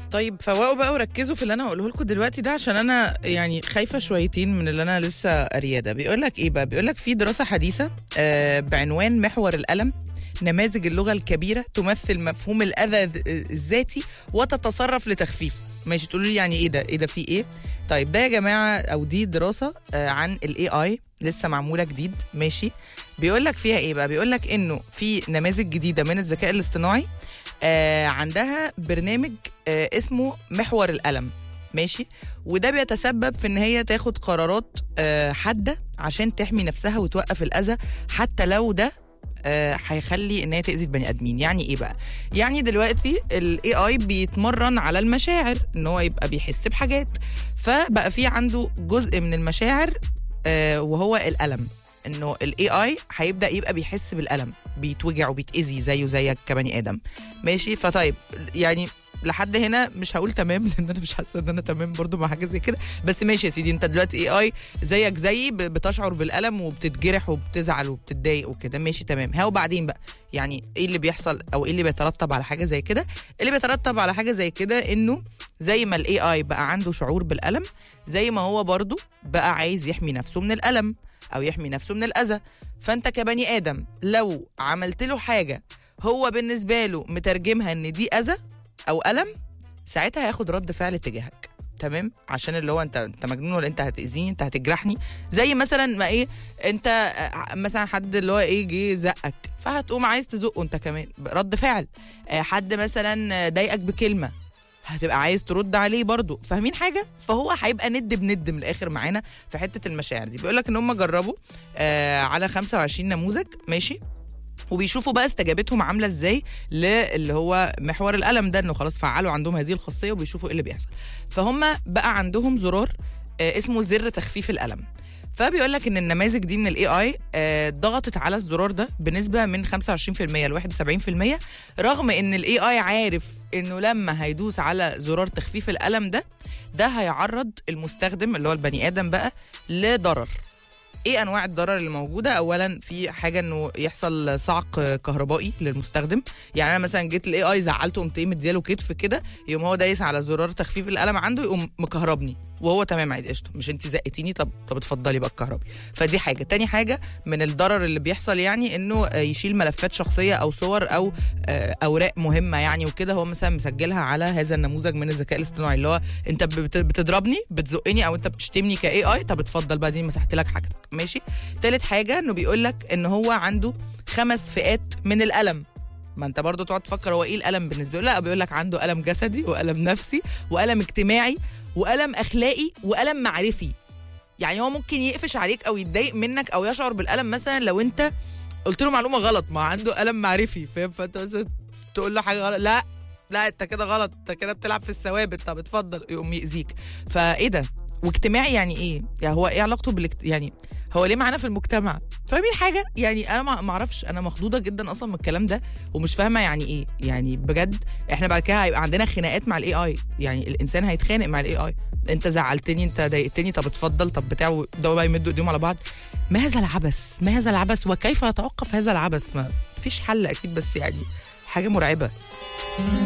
طيب فوقوا بقى وركزوا في اللي انا هقوله لكم دلوقتي ده عشان انا يعني خايفه شويتين من اللي انا لسه قارياه ده بيقول لك ايه بقى بيقول لك في دراسه حديثه آه بعنوان محور الالم نماذج اللغه الكبيره تمثل مفهوم الاذى ذ- الذاتي وتتصرف لتخفيفه ماشي تقولوا لي يعني ايه ده ايه ده في ايه طيب ده يا جماعه او دي دراسه آه عن الاي اي لسه معموله جديد ماشي بيقول لك فيها ايه بقى بيقول لك انه في نماذج جديده من الذكاء الاصطناعي آه عندها برنامج آه اسمه محور الألم ماشي وده بيتسبب في ان هي تاخد قرارات آه حاده عشان تحمي نفسها وتوقف الاذى حتى لو ده آه، هيخلي ان هي تاذي البني ادمين يعني ايه بقى يعني دلوقتي الاي اي بيتمرن على المشاعر ان هو يبقى بيحس بحاجات فبقى في عنده جزء من المشاعر آه، وهو الالم انه الاي اي هيبدا يبقى بيحس بالالم بيتوجع وبيتاذي زيه زيك كبني ادم ماشي فطيب يعني لحد هنا مش هقول تمام لان انا مش حاسه ان انا تمام برضو مع حاجه زي كده بس ماشي يا سيدي انت دلوقتي اي اي زيك زيي ب- بتشعر بالالم وبتتجرح وبتزعل وبتتضايق وكده ماشي تمام ها وبعدين بقى يعني ايه اللي بيحصل او ايه اللي بيترتب على حاجه زي كده اللي بيترتب على حاجه زي كده انه زي ما الاي اي بقى عنده شعور بالالم زي ما هو برضو بقى عايز يحمي نفسه من الالم او يحمي نفسه من الاذى فانت كبني ادم لو عملت له حاجه هو بالنسبه له مترجمها ان دي اذى او الم ساعتها هياخد رد فعل تجاهك تمام عشان اللي هو انت انت مجنون ولا انت هتاذيني انت هتجرحني زي مثلا ما ايه انت آه، مثلا حد اللي هو ايه جه زقك فهتقوم عايز تزقه انت كمان رد فعل آه، حد مثلا ضايقك بكلمه هتبقى عايز ترد عليه برضو فاهمين حاجه فهو هيبقى ند بند من الاخر معانا في حته المشاعر دي بيقول لك ان هم جربوا آه على 25 نموذج ماشي وبيشوفوا بقى استجابتهم عامله ازاي للي هو محور الالم ده انه خلاص فعلوا عندهم هذه الخاصيه وبيشوفوا ايه اللي بيحصل فهم بقى عندهم زرار آه اسمه زر تخفيف الالم فبيقول لك ان النماذج دي من الاي اي ضغطت على الزرار ده بنسبه من 25% ل 71% رغم ان الاي اي عارف انه لما هيدوس على زرار تخفيف الالم ده ده هيعرض المستخدم اللي هو البني ادم بقى لضرر ايه انواع الضرر اللي موجوده اولا في حاجه انه يحصل صعق كهربائي للمستخدم يعني انا مثلا جيت الاي اي زعلته قمت ايه مدياله كتف كده يقوم هو دايس على زرار تخفيف الالم عنده يقوم مكهربني وهو تمام عادي قشطه مش انت زقتيني طب طب اتفضلي بقى الكهربي فدي حاجه تاني حاجه من الضرر اللي بيحصل يعني انه آه، يشيل ملفات شخصيه او صور او آه، اوراق مهمه يعني وكده هو مثلا مسجلها على هذا النموذج من الذكاء الاصطناعي اللي هو انت بت- بتضربني بتزقني او انت بتشتمني كاي اي طب اتفضل بقى دي مسحت لك حاجتك ماشي تالت حاجه انه بيقول لك ان هو عنده خمس فئات من الالم ما انت برضو تقعد تفكر هو ايه الالم بالنسبه له لا بيقول لك عنده الم جسدي والم نفسي والم اجتماعي والم اخلاقي والم معرفي يعني هو ممكن يقفش عليك او يتضايق منك او يشعر بالالم مثلا لو انت قلت له معلومه غلط ما عنده الم معرفي فاهم فانت مثلا تقول له حاجه غلط لا لا انت كده غلط انت كده بتلعب في الثوابت طب اتفضل يقوم يأذيك فايه ده واجتماعي يعني ايه يعني هو ايه علاقته بالاجت... يعني هو ليه معانا في المجتمع فاهمين حاجه يعني انا ما ما اعرفش انا مخضوضه جدا اصلا من الكلام ده ومش فاهمه يعني ايه يعني بجد احنا بعد كده هيبقى عندنا خناقات مع الاي اي يعني الانسان هيتخانق مع الاي اي انت زعلتني انت ضايقتني طب اتفضل طب بتاع ده بقى يمدوا ايديهم على بعض ما هذا العبث ما هذا العبث وكيف يتوقف هذا العبث ما فيش حل اكيد بس يعني حاجه مرعبه